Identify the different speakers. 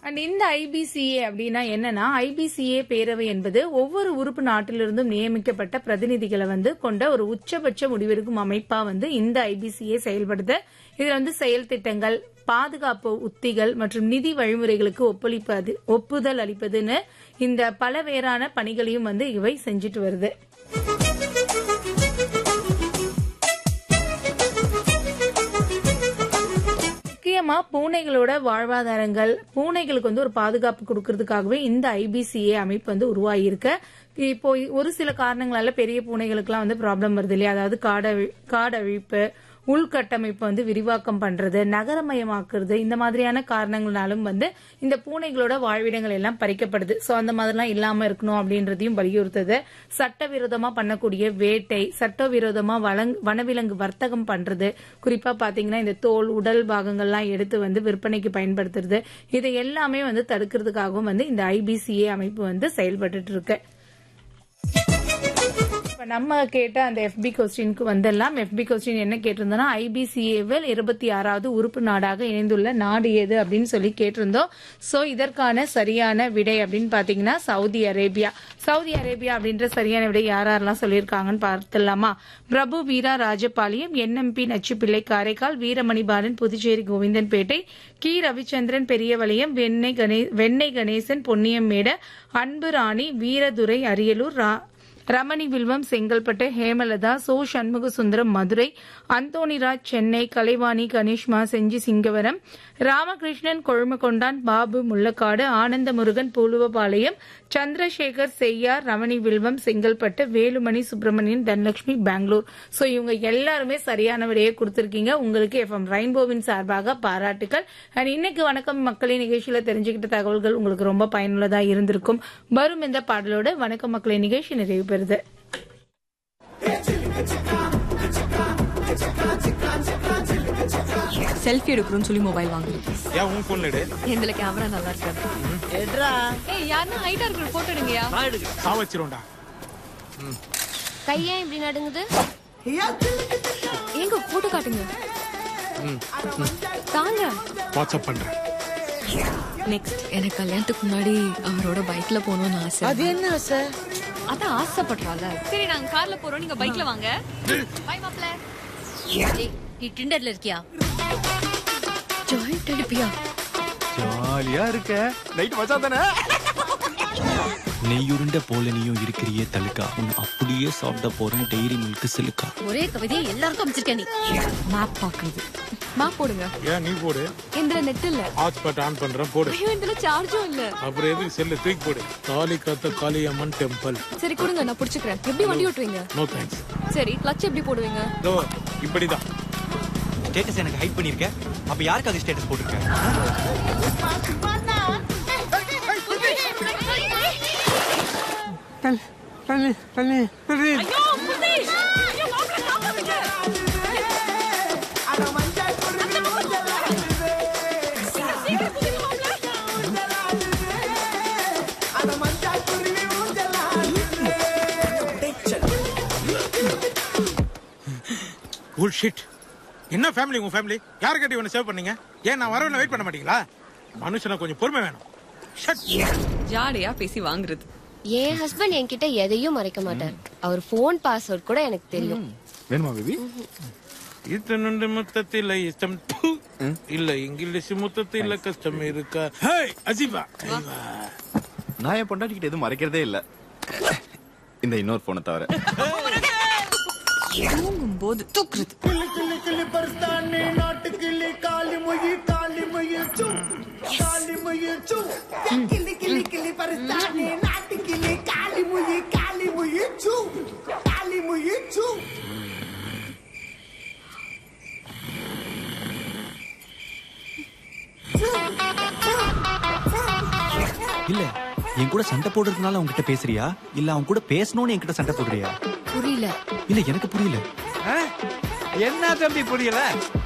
Speaker 1: And இந்த IPCA அப்படின்னா என்னன்னா ஐபிசிஏ பேரவை என்பது ஒவ்வொரு உறுப்பு நாட்டிலிருந்தும் நியமிக்கப்பட்ட பிரதிநிதிகளை வந்து கொண்ட ஒரு உச்சபட்ச முடிவெடுக்கும் அமைப்பா வந்து இந்த ஐபிசிஏ செயல்படுது இதுல வந்து செயல் திட்டங்கள் பாதுகாப்பு உத்திகள் மற்றும் நிதி வழிமுறைகளுக்கு ஒப்பளிப்பது ஒப்புதல் அளிப்பதுன்னு இந்த பலவேறான பணிகளையும் வந்து இவை செஞ்சுட்டு வருது முக்கியமா பூனைகளோட வாழ்வாதாரங்கள் பூனைகளுக்கு வந்து ஒரு பாதுகாப்பு கொடுக்கறதுக்காகவே இந்த ஐபிசிஏ அமைப்பு வந்து உருவாகியிருக்கு இப்போ ஒரு சில காரணங்களால பெரிய பூனைகளுக்குலாம் வந்து ப்ராப்ளம் வருது இல்லையா அதாவது காடழி காடழிப்பு உள்கட்டமைப்பு வந்து விரிவாக்கம் பண்றது நகரமயமாக்குறது இந்த மாதிரியான காரணங்களாலும் வந்து இந்த பூனைகளோட வாழ்விடங்கள் எல்லாம் பறிக்கப்படுது சோ அந்த மாதிரிலாம் இல்லாம இருக்கணும் அப்படின்றதையும் வலியுறுத்துது சட்டவிரோதமா பண்ணக்கூடிய வேட்டை சட்டவிரோதமா வளங் வனவிலங்கு வர்த்தகம் பண்றது குறிப்பா பாத்தீங்கன்னா இந்த தோல் உடல் பாகங்கள்லாம் எடுத்து வந்து விற்பனைக்கு பயன்படுத்துறது இதை எல்லாமே வந்து தடுக்கிறதுக்காகவும் வந்து இந்த ஐபிசிஏ அமைப்பு வந்து செயல்பட்டு இருக்கு இப்ப நம்ம கேட்ட அந்த எஃபி கொஸ்டினுக்கு வந்தெல்லாம் எஃபி கொஸ்டின் என்ன கேட்டிருந்தோம்னா ஐபிசிஏவில் இருபத்தி ஆறாவது உறுப்பு நாடாக இணைந்துள்ள நாடு எது அப்படின்னு சொல்லி கேட்டிருந்தோம் சோ இதற்கான சரியான விடை அப்படின்னு பாத்தீங்கன்னா சவுதி அரேபியா சவுதி அரேபியா அப்படின்ற சரியான விடை யார் யாரெல்லாம் சொல்லியிருக்காங்கன்னு பார்த்துடலாமா பிரபு வீரா ராஜபாளையம் என்எம்பி நச்சுப்பிள்ளை காரைக்கால் வீரமணிபாலன் புதுச்சேரி கோவிந்தன்பேட்டை கி ரவிச்சந்திரன் பெரியவளையம் வெண்ணெய் கணே வெண்ணெய் கணேசன் பொன்னியம்மேட அன்பு ராணி வீரதுரை அரியலூர் ரா ரமணி வில்வம் செங்கல்பட்டு ஹேமலதா சோ சண்முக சுந்தரம் மதுரை அந்தோணிராஜ் சென்னை கலைவாணி கணேஷ்மா செஞ்சி சிங்கவரம் ராமகிருஷ்ணன் கொழுமகொண்டான் பாபு முள்ளக்காடு ஆனந்த முருகன் பூலுவபாளையம் சந்திரசேகர் செய்யார் ரமணி வில்வம் செங்கல்பட்டு வேலுமணி சுப்பிரமணியன் தனலட்சுமி பெங்களூர் சோ இவங்க எல்லாருமே சரியான விடையை கொடுத்திருக்கீங்க உங்களுக்கு எஃப்எம் ரெயின்போவின் சார்பாக பாராட்டுகள் அண்ட் இன்னைக்கு வணக்கம் மக்களின் நிகழ்ச்சியில தெரிஞ்சுக்கிட்ட தகவல்கள் உங்களுக்கு ரொம்ப பயனுள்ளதா இருந்திருக்கும் வரும் இந்த பாடலோட வணக்கம் மக்களின் நிகழ்ச்சி நிறைவு பெறுது
Speaker 2: செல்ஃபி எடுக்கணும்னு சொல்லி மொபைல் வாங்குறேன்
Speaker 3: ஏன் உன் போன்ல எடு
Speaker 2: இதுல கேமரா நல்லா இருக்காது ஏய் யாருன்னா ஹைட்டா இருக்கிற போட்டோ எடுங்கயா
Speaker 3: சா வச்சிருவோம்டா
Speaker 4: கையேன் இப்படி நடுங்குது
Speaker 2: எங்க போட்டோ காட்டுங்க தாங்க
Speaker 3: வாட்ஸ்அப் பண்றேன்
Speaker 2: நெக்ஸ்ட் எனக்கு கல்யாணத்துக்கு முன்னாடி அவரோட பைக்ல போகணும்னு ஆசை
Speaker 5: அது என்ன ஆசை
Speaker 2: அதான் ஆசைப்படுறால சரி நாங்க கார்ல போறோம் நீங்க பைக்ல வாங்க பை மாப்ள
Speaker 4: ஏய், நீ டிண்டர்ல இருக்கியா
Speaker 2: ஜாயிண்ட் அனுப்பியா
Speaker 6: ஜாலியா இருக்க நைட் மச்சா தானே நெய்யுருண்ட போல நீயும் இருக்கிறியே தலுக்கா உன் அப்படியே சாப்பிட போறேன் டெய்ரி மில்க் சிலுக்கா
Speaker 4: ஒரே கவிதையை எல்லாருக்கும் அமைச்சிருக்க நீ
Speaker 2: மேப் பாக்குறது மேப் போடுங்க
Speaker 3: ஏன் நீ போடு
Speaker 2: இதுல நெட் இல்ல
Speaker 3: ஹாட்ஸ்பாட் ஆன் பண்றேன் போடு
Speaker 2: ஐயோ இதுல சார்ஜும் இல்ல
Speaker 3: அப்புறம் எதுக்கு செல்ல தூக்கி போடு காளி காத்த காளியம்மன் டெம்பிள்
Speaker 2: சரி கொடுங்க நான் புடிச்சுக்கிறேன் எப்படி வண்டி ஓட்டுவீங்க
Speaker 3: நோ தேங்க்ஸ்
Speaker 2: சரி கிளட்ச் எப்படி போடுவீங்க
Speaker 3: இதோ இப்படிதான்
Speaker 6: ஸ்டேட்டஸ் எனக்கு ஹைட் பண்ணிருக்க அப்ப யாருக்காக ஸ்டேட்டஸ் போட்டிருக்க
Speaker 3: குல் ஷிட் என்ன ஃபேமிலி உங்க ஃபேமிலி யார் கட்டி இவனை சேவ் பண்ணீங்க ஏன் நான் வரவன வெயிட் பண்ண மாட்டீங்களா மனுஷனை கொஞ்சம் பொறுமை வேணும் ஷட்
Speaker 2: ஜாலியா பேசி வாங்குறது
Speaker 4: என் ஹஸ்பண்ட் என்கிட்ட எதையும் மறைக்க மாட்டார் அவர் போன் பாஸ்வேர்ட் கூட எனக்கு தெரியும்
Speaker 6: வேணுமா பேபி
Speaker 3: இத்தனுண்டு முத்தத்தில் இஷ்டம் ப்பு. இல்ல இங்கிலீஷ் முத்தத்தில் கஷ்டம் இருக்கா ஹே அஜீபா
Speaker 6: நான் என் பொண்டாட்டிக்கிட்ட எதுவும் மறைக்கிறதே இல்ல இந்த இன்னொரு போனை தவிர
Speaker 2: தூங்கும் போது தூக்குறது
Speaker 6: இல்ல என் கூட சண்டை போடுறதுனால அவன்கிட்ட பேசுறியா இல்ல அவன் கூட பேசணும்னு என்கிட்ட சண்டை போடுறியா
Speaker 4: புரியல
Speaker 6: இல்ல எனக்கு புரியல
Speaker 7: என்ன தம்பி புரியல